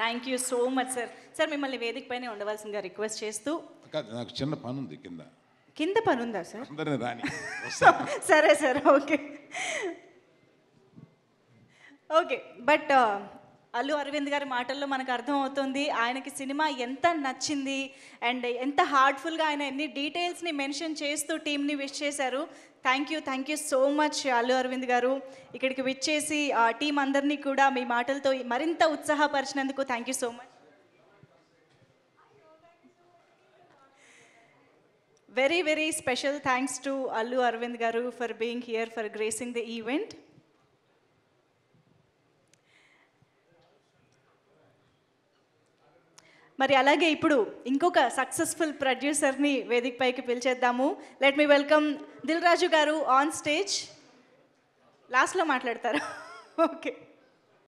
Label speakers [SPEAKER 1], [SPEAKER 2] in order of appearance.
[SPEAKER 1] Thank you so much sir sir మిమ్మల్ని వేదిక పైన ఉండవలసిందిగా రిక్వెస్ట్ చేస్తూ
[SPEAKER 2] కాదు నాకు చిన్న పని ఉంది కింద
[SPEAKER 1] కింద పని ఉందా సార్
[SPEAKER 2] అందరిని రాని వస్తాను.
[SPEAKER 1] సరే sir okay okay but Allu Aravind గారి మాటల్లో మనకు అర్థమవుతుంది ఆయనకి సినిమా ఎంత నచ్చింది అండ్ ఎంత హార్ట్ఫుల్గా ఆయన ఎన్ని డీటెయిల్స్ని మెన్షన్ చేస్తూ టీంని విష్ చేశారు thank you thank you so much Allu Aravind గారు ఇక్కడికి విచ్ చేసి ఆ టీం అందరినీ కూడా మీ మాటలతో మరింత ఉత్సాహపరిచినందుకు thank you so much very very special thanks to Allu Aravind garu for being here for gracing the event మరి అలాగే ఇప్పుడు ఇంకొక సక్సెస్ఫుల్ ప్రొడ్యూసర్ని వేదిక పైకి పిలిచేద్దాము let me welcome Dil Raju garu on stage లాస్ట్లో మాట్లాడతారు ఓకే